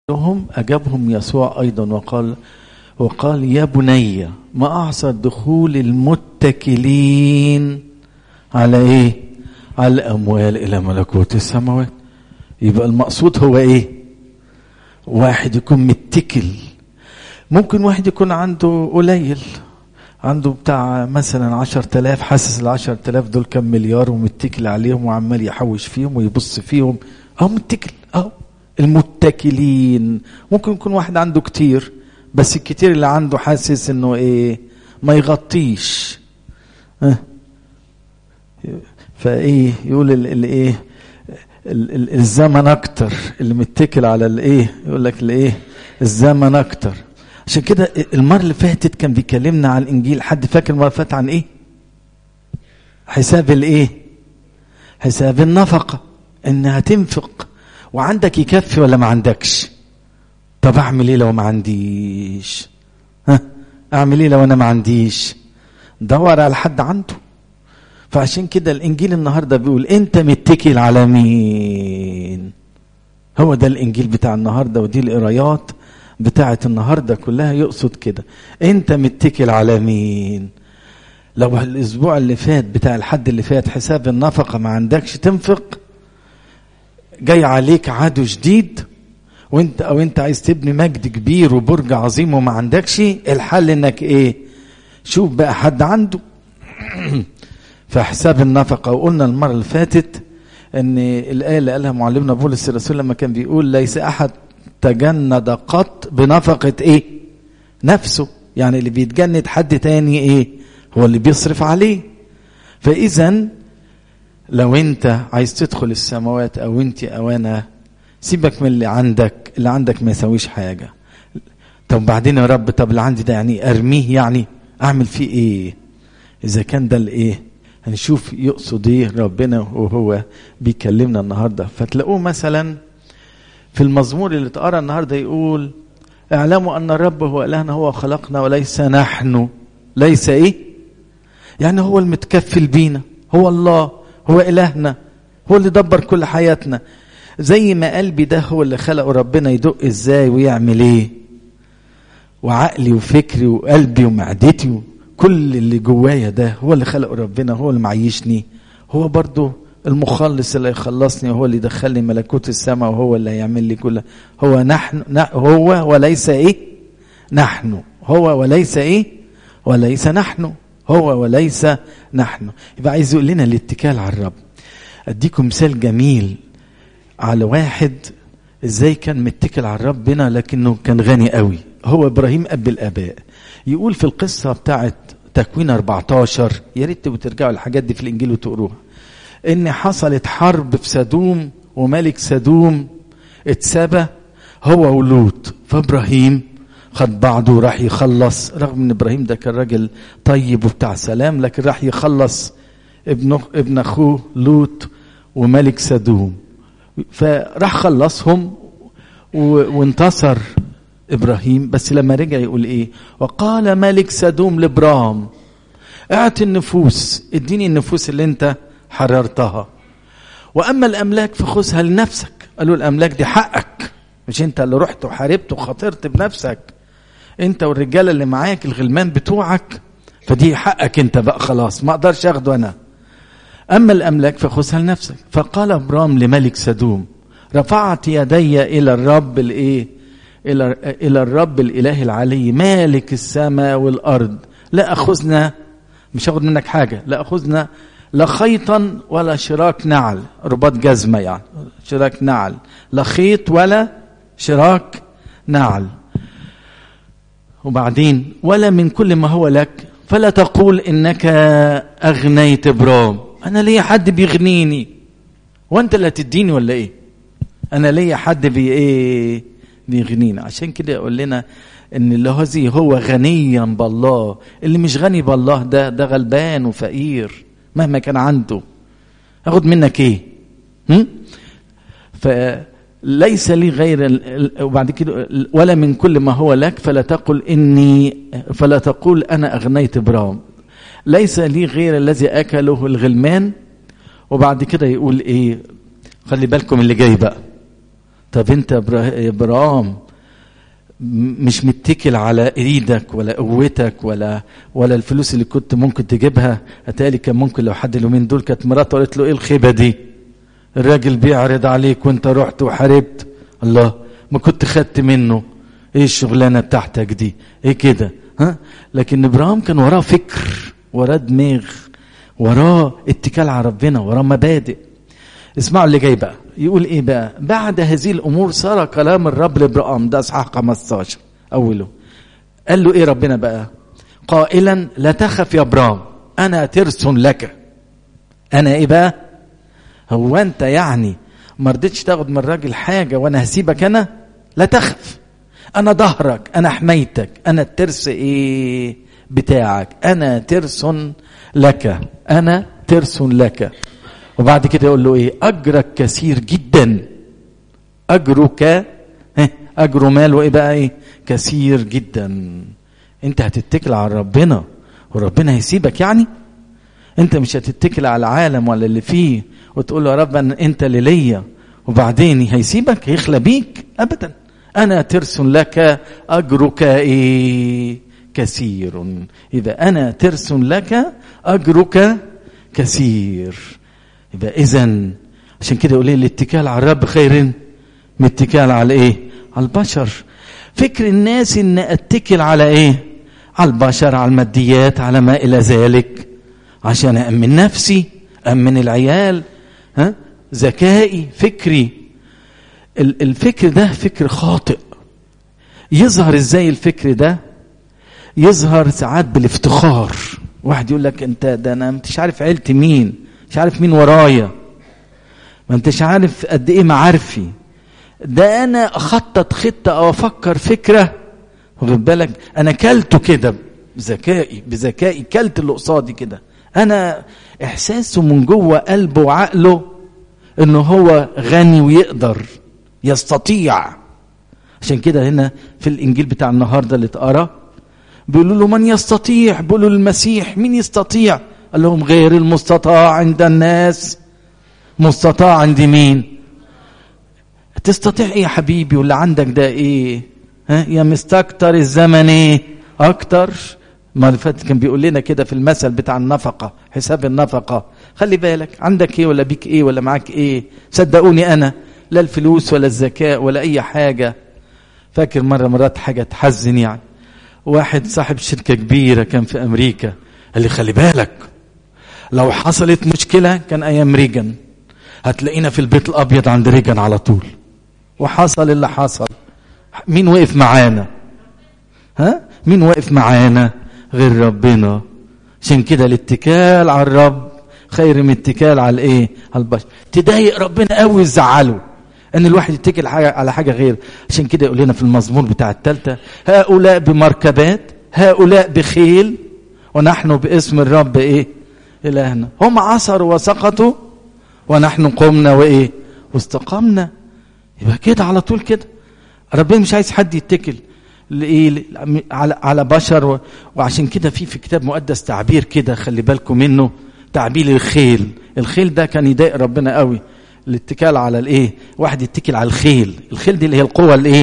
لهم أجابهم يسوع أيضا وقال وقال يا بني ما أعصى دخول المتكلين على إيه على الأموال إلى ملكوت السماوات يبقى المقصود هو إيه واحد يكون متكل ممكن واحد يكون عنده قليل عنده بتاع مثلا عشر تلاف حاسس العشر تلاف دول كم مليار ومتكل عليهم وعمال يحوش فيهم ويبص فيهم اهو متكل اهو المتكلين ممكن يكون واحد عنده كتير بس الكتير اللي عنده حاسس انه ايه ما يغطيش اه فايه يقول الايه الزمن اكتر اللي متكل على الايه يقول لك الايه الزمن اكتر عشان كده المره اللي فاتت كان بيكلمنا عن الانجيل حد فاكر المره اللي فاتت عن ايه حساب الايه حساب النفقه انها تنفق وعندك يكفي ولا ما عندكش طب اعمل ايه لو ما عنديش ها اعمل ايه لو انا ما عنديش دور على حد عنده فعشان كده الانجيل النهارده بيقول انت متكل على مين هو ده الانجيل بتاع النهارده ودي القرايات بتاعه النهارده كلها يقصد كده انت متكل على مين لو الاسبوع اللي فات بتاع الحد اللي فات حساب النفقه ما عندكش تنفق جاي عليك عدو جديد وانت او انت عايز تبني مجد كبير وبرج عظيم وما عندكش الحل انك ايه شوف بقى حد عنده فحساب النفقة وقلنا المرة اللي فاتت ان الآية اللي قالها معلمنا بولس الرسول لما كان بيقول ليس أحد تجند قط بنفقة ايه نفسه يعني اللي بيتجند حد تاني ايه هو اللي بيصرف عليه فإذا لو انت عايز تدخل السماوات او انت او انا سيبك من اللي عندك اللي عندك ما يسويش حاجة طب بعدين يا رب طب اللي عندي ده يعني ارميه يعني اعمل فيه ايه اذا كان ده الايه هنشوف يقصد ايه ربنا وهو بيكلمنا النهارده فتلاقوه مثلا في المزمور اللي اتقرا النهارده يقول اعلموا ان الرب هو الهنا هو خلقنا وليس نحن ليس ايه يعني هو المتكفل بينا هو الله هو الهنا هو اللي دبر كل حياتنا زي ما قلبي ده هو اللي خلقه ربنا يدق ازاي ويعمل ايه وعقلي وفكري وقلبي ومعدتي كل اللي جوايا ده هو اللي خلقه ربنا هو اللي معيشني هو برضه المخلص اللي يخلصني وهو اللي يدخلني ملكوت السماء وهو اللي هيعمل لي كل هو نحن هو وليس ايه نحن هو وليس ايه وليس نحن هو وليس نحن يبقى عايز يقول لنا الاتكال على الرب اديكم مثال جميل على واحد ازاي كان متكل على ربنا لكنه كان غني قوي هو ابراهيم اب الاباء يقول في القصه بتاعت تكوين 14 يا ريت ترجعوا الحاجات دي في الانجيل وتقروها ان حصلت حرب في سدوم وملك سدوم اتسبى هو ولوط فابراهيم خد بعضه وراح يخلص رغم ان ابراهيم ده كان راجل طيب وبتاع سلام لكن راح يخلص ابن ابن اخوه لوط وملك سدوم فراح خلصهم وانتصر ابراهيم بس لما رجع يقول ايه وقال ملك سدوم لابرام اعطي النفوس اديني النفوس اللي انت حررتها واما الاملاك فخذها لنفسك قالوا الاملاك دي حقك مش انت اللي رحت وحاربت وخاطرت بنفسك انت والرجاله اللي معاك الغلمان بتوعك فدي حقك انت بقى خلاص ما اقدرش اخده انا اما الاملاك فخذها لنفسك فقال ابرام لملك سدوم رفعت يدي الى الرب الايه الى الى الرب الاله العلي مالك السماء والارض لا اخذنا مش هاخد منك حاجه لا اخذنا لا خيطا ولا شراك نعل رباط جزمه يعني شراك نعل لا خيط ولا شراك نعل وبعدين ولا من كل ما هو لك فلا تقول انك اغنيت ابرام انا ليا حد بيغنيني وانت اللي هتديني ولا ايه انا ليا حد بي ايه بيغنينا عشان كده يقول لنا ان الذي هو غنيا بالله اللي مش غني بالله ده ده غلبان وفقير مهما كان عنده اخد منك ايه هم؟ فليس لي غير وبعد كده ولا من كل ما هو لك فلا تقل اني فلا تقول انا اغنيت ابرام ليس لي غير الذي اكله الغلمان وبعد كده يقول ايه خلي بالكم اللي جاي بقى طب انت يا ابراهيم مش متكل على ايدك ولا قوتك ولا ولا الفلوس اللي كنت ممكن تجيبها اتالي كان ممكن لو حد اليومين دول كانت مراته قالت له ايه الخيبه دي الراجل بيعرض عليك وانت رحت وحاربت الله ما كنت خدت منه ايه الشغلانه بتاعتك دي ايه كده ها لكن ابراهيم كان وراه فكر وراه دماغ وراه اتكال على ربنا وراه مبادئ اسمعوا اللي جاي بقى يقول ايه بقى بعد هذه الامور صار كلام الرب لابراهيم ده اصحاح 15 اوله قال له ايه ربنا بقى قائلا لا تخف يا ابراهيم انا ترس لك انا ايه بقى هو انت يعني ما رضيتش تاخد من الراجل حاجه وانا هسيبك انا لا تخف انا ظهرك انا حمايتك انا الترس ايه بتاعك انا ترس لك انا ترس لك وبعد كده يقول له ايه اجرك كثير جدا اجرك اجره ماله ايه بقى ايه كثير جدا انت هتتكل على ربنا وربنا هيسيبك يعني انت مش هتتكل على العالم ولا اللي فيه وتقول له يا رب انت اللي ليا وبعدين هيسيبك هيخلى بيك ابدا انا ترس لك اجرك ايه كثير اذا انا ترس لك اجرك كثير يبقى اذا عشان كده يقول الاتكال على الرب خير من الاتكال على ايه على البشر فكر الناس ان اتكل على ايه على البشر على الماديات على ما الى ذلك عشان امن نفسي امن العيال ها ذكائي فكري الفكر ده فكر خاطئ يظهر ازاي الفكر ده يظهر ساعات بالافتخار واحد يقول لك انت ده انا مش عارف عيلتي مين مش عارف مين ورايا ما انتش عارف قد ايه معارفي ده انا اخطط خطه او افكر فكره واخد بالك انا كلته كده بذكائي بذكائي كلت اللي قصادي كده انا احساسه من جوه قلبه وعقله انه هو غني ويقدر يستطيع عشان كده هنا في الانجيل بتاع النهارده اللي اتقرا بيقولوا له من يستطيع بيقولوا للمسيح مين يستطيع قال لهم غير المستطاع عند الناس مستطاع عند مين تستطيع ايه يا حبيبي واللي عندك ده ايه ها يا مستكتر الزمن ايه اكتر ما اللي فات كان بيقول لنا كده في المثل بتاع النفقه حساب النفقه خلي بالك عندك ايه ولا بيك ايه ولا معاك ايه صدقوني انا لا الفلوس ولا الذكاء ولا اي حاجه فاكر مره مرات حاجه تحزن يعني واحد صاحب شركه كبيره كان في امريكا قال لي خلي بالك لو حصلت مشكله كان ايام ريجن هتلاقينا في البيت الابيض عند ريجن على طول وحصل اللي حصل مين وقف معانا ها مين واقف معانا غير ربنا عشان كده الاتكال على الرب خير من الاتكال على الايه على البشر تضايق ربنا قوي وتزعله ان الواحد يتكل حاجة على حاجه غير عشان كده يقول لنا في المزمور بتاع الثالثه هؤلاء بمركبات هؤلاء بخيل ونحن باسم الرب ايه الهنا هم عثروا وسقطوا ونحن قمنا وايه واستقمنا يبقى كده على طول كده ربنا مش عايز حد يتكل لإيه على على بشر و... وعشان كده في في كتاب مقدس تعبير كده خلي بالكم منه تعبير الخيل الخيل ده كان يضايق ربنا قوي الاتكال على الايه واحد يتكل على الخيل الخيل دي اللي هي القوه الايه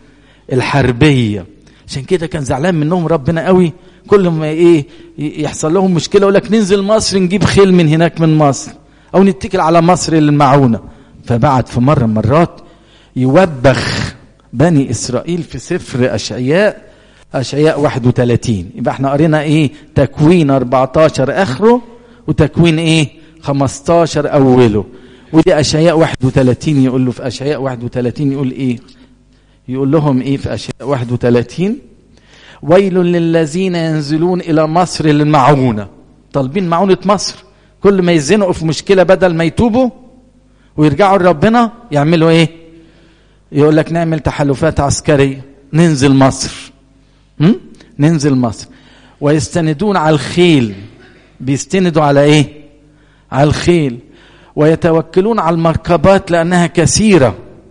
الحربيه عشان كده كان زعلان منهم ربنا قوي كل ما ايه يحصل لهم مشكله يقول لك ننزل مصر نجيب خيل من هناك من مصر او نتكل على مصر للمعونه فبعد في مره مرات يوبخ بني اسرائيل في سفر اشعياء اشعياء 31 يبقى احنا قرينا ايه تكوين 14 اخره وتكوين ايه 15 اوله ودي اشعياء 31 يقول له في اشعياء 31 يقول ايه يقول لهم ايه في اشعياء 31 ويل للذين ينزلون الى مصر للمعونه طالبين معونه مصر كل ما يزنقوا في مشكله بدل ما يتوبوا ويرجعوا لربنا يعملوا ايه يقول لك نعمل تحالفات عسكريه ننزل مصر م? ننزل مصر ويستندون على الخيل بيستندوا على ايه على الخيل ويتوكلون على المركبات لانها كثيره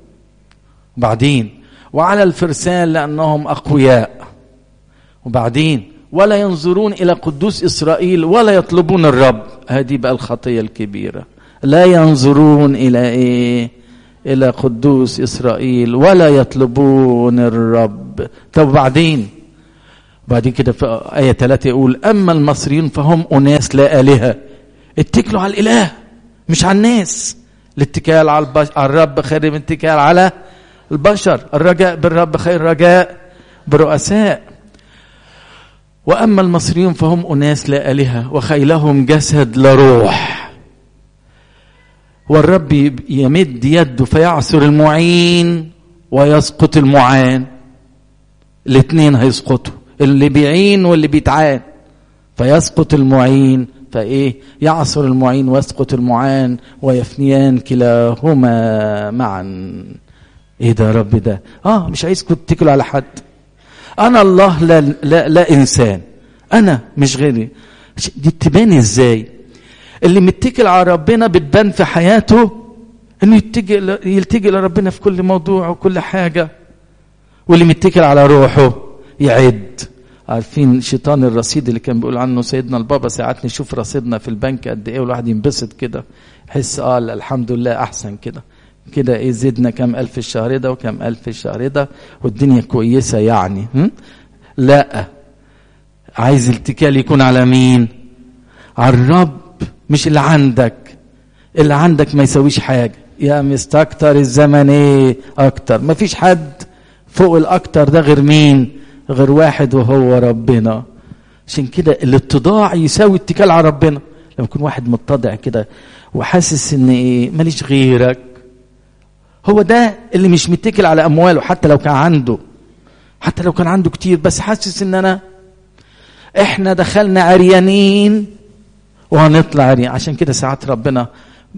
بعدين وعلى الفرسان لانهم اقوياء وبعدين ولا ينظرون الى قدوس اسرائيل ولا يطلبون الرب هذه بقى الخطيه الكبيره لا ينظرون الى ايه إلى قدوس إسرائيل ولا يطلبون الرب طب بعدين بعدين كده في آية 3 يقول أما المصريون فهم أناس لا آلهة اتكلوا على الإله مش على الناس الاتكال على, البش... على الرب خير من اتكال على البشر الرجاء بالرب خير رجاء برؤساء وأما المصريون فهم أناس لا آلهة وخيلهم جسد لا روح والرب يمد يده فيعصر المعين ويسقط المعان الاثنين هيسقطوا اللي بيعين واللي بيتعان فيسقط المعين فايه يعصر المعين ويسقط المعان ويفنيان كلاهما معا ايه ده يا رب ده اه مش عايزكم تتكلوا على حد انا الله لا, لا, لا انسان انا مش غيري دي تبان ازاي اللي متكل على ربنا بتبان في حياته انه يلتجئ يلتجئ لربنا في كل موضوع وكل حاجه واللي متكل على روحه يعد عارفين شيطان الرصيد اللي كان بيقول عنه سيدنا البابا ساعات نشوف رصيدنا في البنك قد ايه والواحد ينبسط كده يحس اه الحمد لله احسن كده كده ايه زدنا كام الف الشهر ده وكام الف الشهر ده والدنيا كويسه يعني هم؟ لا عايز الاتكال يكون على مين على الرب مش اللي عندك اللي عندك ما يسويش حاجه يا مستكتر الزمن ايه اكتر ما فيش حد فوق الاكتر ده غير مين غير واحد وهو ربنا عشان كده الاتضاع يساوي اتكال على ربنا لما يكون واحد متضع كده وحاسس ان ايه ماليش غيرك هو ده اللي مش متكل على امواله حتى لو كان عنده حتى لو كان عنده كتير بس حاسس ان انا احنا دخلنا عريانين وهنطلع عريان عشان كده ساعات ربنا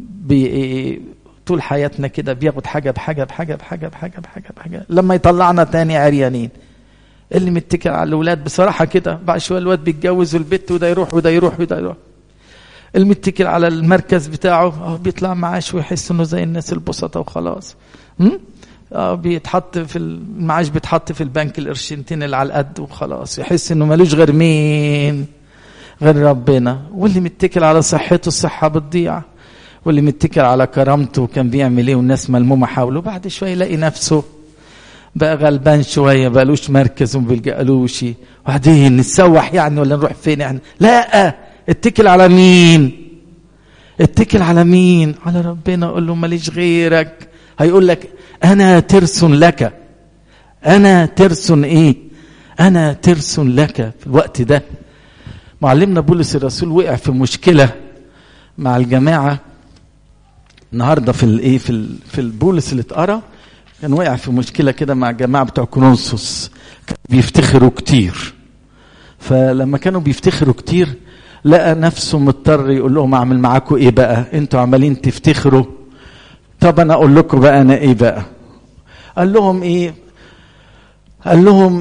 بي طول حياتنا كده بياخد حاجه بحاجه بحاجه بحاجه بحاجه بحاجه بحاجه لما يطلعنا تاني عريانين اللي متكل على الاولاد بصراحه كده بعد شويه الواد بيتجوز والبت وده يروح وده يروح وده يروح المتكل على المركز بتاعه اه بيطلع معاش ويحس انه زي الناس البسطة وخلاص اه بيتحط في المعاش بيتحط في البنك القرشنتين اللي على القد وخلاص يحس انه ملوش غير مين غير ربنا واللي متكل على صحته الصحة بتضيع واللي متكل على كرامته كان بيعمل ايه والناس ملمومة حوله بعد شوية يلاقي نفسه بقى غلبان شوية بقالوش مركز وما بيلجألوش وبعدين نتسوح يعني ولا نروح فين يعني لا اتكل على مين اتكل على مين على ربنا قول له ماليش غيرك هيقول لك انا ترس لك انا ترس ايه انا ترس لك في الوقت ده معلمنا بولس الرسول وقع في مشكله مع الجماعه النهارده في الايه في في البولس اللي اتقرا كان وقع في مشكله كده مع الجماعه بتوع كونسوس بيفتخروا كتير فلما كانوا بيفتخروا كتير لقى نفسه مضطر يقول لهم اعمل معاكم ايه بقى انتوا عمالين تفتخروا طب انا اقول لكم بقى انا ايه بقى قال لهم ايه قال لهم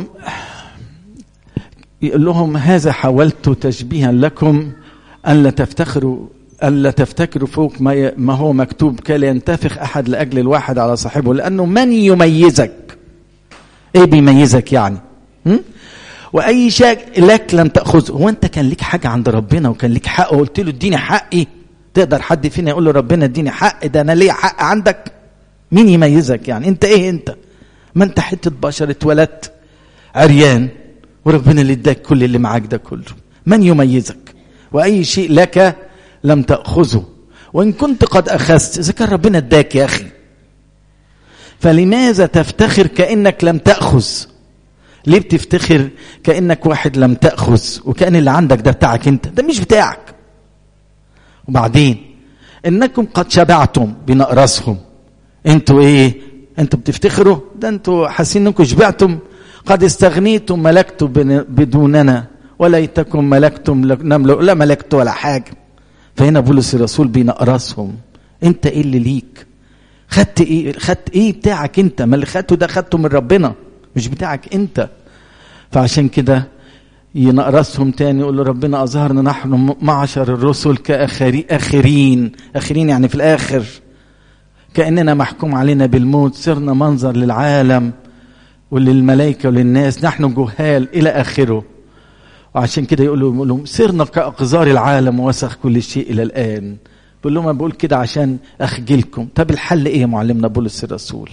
يقول لهم هذا حاولت تشبيها لكم ألا تفتخروا ألا تفتكروا فوق ما, ما هو مكتوب كلا ينتفخ أحد لأجل الواحد على صاحبه لأنه من يميزك إيه بيميزك يعني م? واي شيء لك لم تاخذه هو انت كان ليك حاجه عند ربنا وكان ليك حق وقلت له اديني حقي تقدر حد فينا يقول له ربنا اديني حق ده انا ليا حق عندك مين يميزك يعني انت ايه انت ما انت حته بشر اتولدت عريان وربنا اللي اداك كل اللي معاك ده كله من يميزك واي شيء لك لم تاخذه وان كنت قد اخذت اذا كان ربنا اداك يا اخي فلماذا تفتخر كانك لم تاخذ ليه بتفتخر كانك واحد لم تاخذ وكان اللي عندك ده بتاعك انت ده مش بتاعك وبعدين انكم قد شبعتم بنقرسهم انتوا ايه انتوا بتفتخروا ده انتوا حاسين انكم شبعتم قد استغنيتم ملكتم بدوننا وليتكم ملكتم نملك لا ملكت ولا حاجه فهنا بولس الرسول بينقرسهم انت ايه اللي ليك خدت ايه خدت ايه بتاعك انت ما اللي خدته ده خدته من ربنا مش بتاعك انت فعشان كده ينقرسهم تاني يقول له ربنا أظهرنا نحن معشر الرسل كآخرين آخرين آخرين يعني في الآخر كأننا محكوم علينا بالموت صرنا منظر للعالم وللملائكة وللناس نحن جهال إلى آخره وعشان كده يقول لهم صرنا كأقذار العالم وسخ كل شيء إلى الآن بيقول لهم انا بقول كده عشان اخجلكم طب الحل ايه يا معلمنا بولس الرسول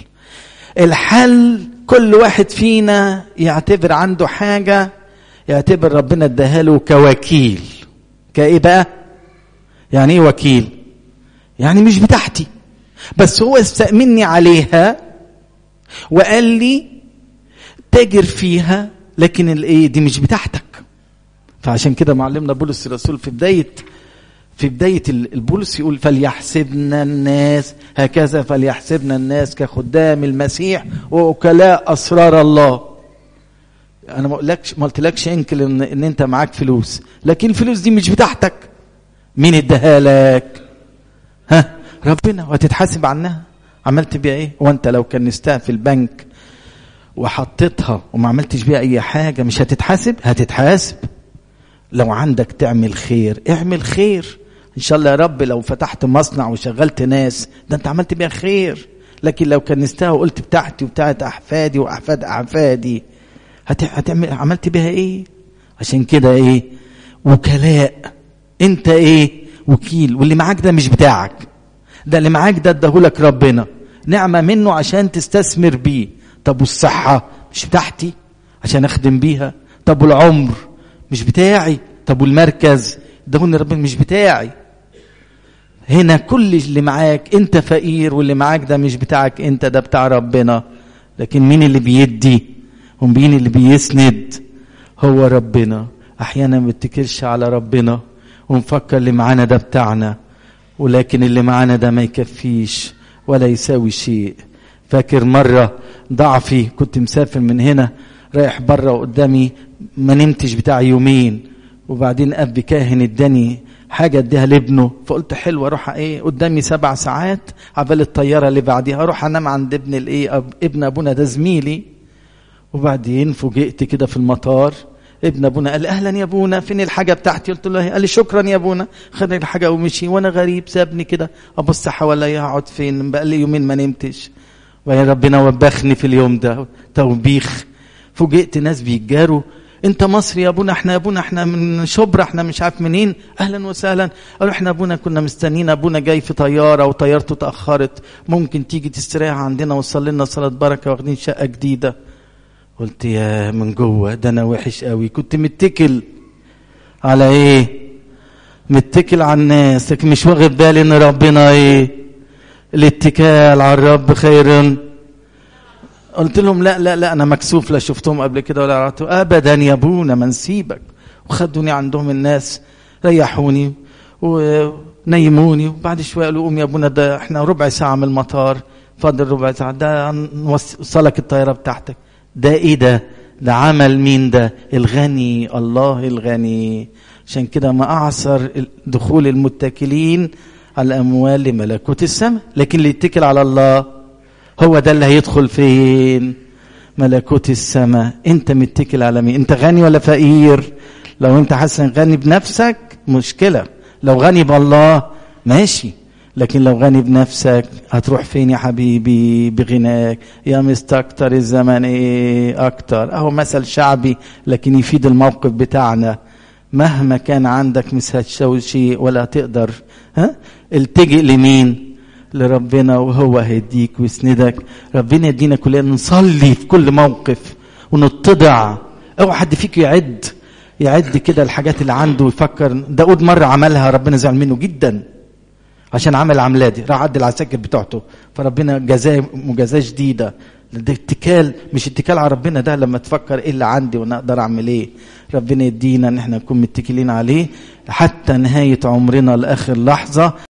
الحل كل واحد فينا يعتبر عنده حاجة يعتبر ربنا اداها له كوكيل كايه بقى يعني ايه وكيل يعني مش بتاعتي بس هو استأمني عليها وقال لي تاجر فيها لكن الايه دي مش بتاعتك فعشان كده معلمنا بولس الرسول في بدايه في بداية البولس يقول فليحسبنا الناس هكذا فليحسبنا الناس كخدام المسيح ووكلاء أسرار الله أنا ما قلتلكش ما قلتلكش انكل إن, إن أنت معاك فلوس لكن الفلوس دي مش بتاعتك مين اداها لك؟ ها ربنا وهتتحاسب عنها عملت بيها ايه؟ وانت لو كنستها في البنك وحطيتها وما عملتش بيها اي حاجة مش هتتحاسب؟ هتتحاسب لو عندك تعمل خير اعمل خير ان شاء الله يا رب لو فتحت مصنع وشغلت ناس ده انت عملت بيها خير لكن لو كنستها وقلت بتاعتي وبتاعت احفادي واحفاد احفادي هت... هتعمل عملت بيها ايه عشان كده ايه وكلاء انت ايه وكيل واللي معاك ده مش بتاعك ده اللي معاك ده اداهولك ربنا نعمه منه عشان تستثمر بيه طب والصحه مش بتاعتي عشان اخدم بيها طب والعمر مش بتاعي طب والمركز ده هو ربنا مش بتاعي هنا كل اللي معاك انت فقير واللي معاك ده مش بتاعك انت ده بتاع ربنا لكن مين اللي بيدي ومين اللي بيسند هو ربنا احيانا ما بنتكلش على ربنا ونفكر اللي معانا ده بتاعنا ولكن اللي معانا ده ما يكفيش ولا يساوي شيء فاكر مرة ضعفي كنت مسافر من هنا رايح بره قدامي ما نمتش بتاع يومين وبعدين اب كاهن اداني حاجه اديها لابنه فقلت حلو اروح ايه قدامي سبع ساعات عبال الطياره اللي بعديها اروح انام عند ابن الايه أب ابن ابونا ده زميلي وبعدين فوجئت كده في المطار ابن ابونا قال لي اهلا يا ابونا فين الحاجه بتاعتي قلت له قال لي شكرا يا ابونا خد الحاجه ومشي وانا غريب سابني كده ابص حواليا اقعد فين بقى لي يومين ما نمتش ويا ربنا وبخني في اليوم ده توبيخ فوجئت ناس بيتجاروا انت مصري يا ابونا احنا يا ابونا احنا من شبرا احنا مش عارف منين اهلا وسهلا قالوا احنا ابونا كنا مستنيين ابونا جاي في طياره وطيارته اتاخرت ممكن تيجي تستريح عندنا وصلي لنا صلاه بركه واخدين شقه جديده قلت يا من جوه ده انا وحش قوي كنت متكل على ايه متكل على الناس لكن مش واخد بالي ان ربنا ايه الاتكال على الرب خير قلت لهم لا لا لا انا مكسوف لا شفتهم قبل كده ولا عرفتهم ابدا يا ابونا ما نسيبك وخدوني عندهم الناس ريحوني ونيموني وبعد شويه قالوا قوم يا ابونا ده احنا ربع ساعه من المطار فاضل ربع ساعه ده نوصلك الطياره بتاعتك ده ايه ده ده عمل مين ده الغني الله الغني عشان كده ما اعصر دخول المتكلين على الاموال لملكوت السماء لكن اللي يتكل على الله هو ده اللي هيدخل فين ملكوت السماء انت متكل على مين انت غني ولا فقير لو انت حاسس غني بنفسك مشكله لو غني بالله ماشي لكن لو غني بنفسك هتروح فين يا حبيبي بغناك يا مستكتر الزمن ايه اكتر اهو مثل شعبي لكن يفيد الموقف بتاعنا مهما كان عندك مش هتسوي شيء ولا تقدر ها التجئ لمين لربنا وهو هيديك ويسندك ربنا يدينا كلنا نصلي في كل موقف ونتضع اوعى حد فيك يعد يعد كده الحاجات اللي عنده ويفكر داود مرة عملها ربنا زعل منه جدا عشان عمل العمليه دي راح عدل العساكر بتوعته فربنا جزاه مجازاه شديده ده اتكال مش اتكال على ربنا ده لما تفكر ايه اللي عندي وانا اقدر اعمل ايه ربنا يدينا ان احنا نكون متكلين عليه حتى نهايه عمرنا لاخر لحظه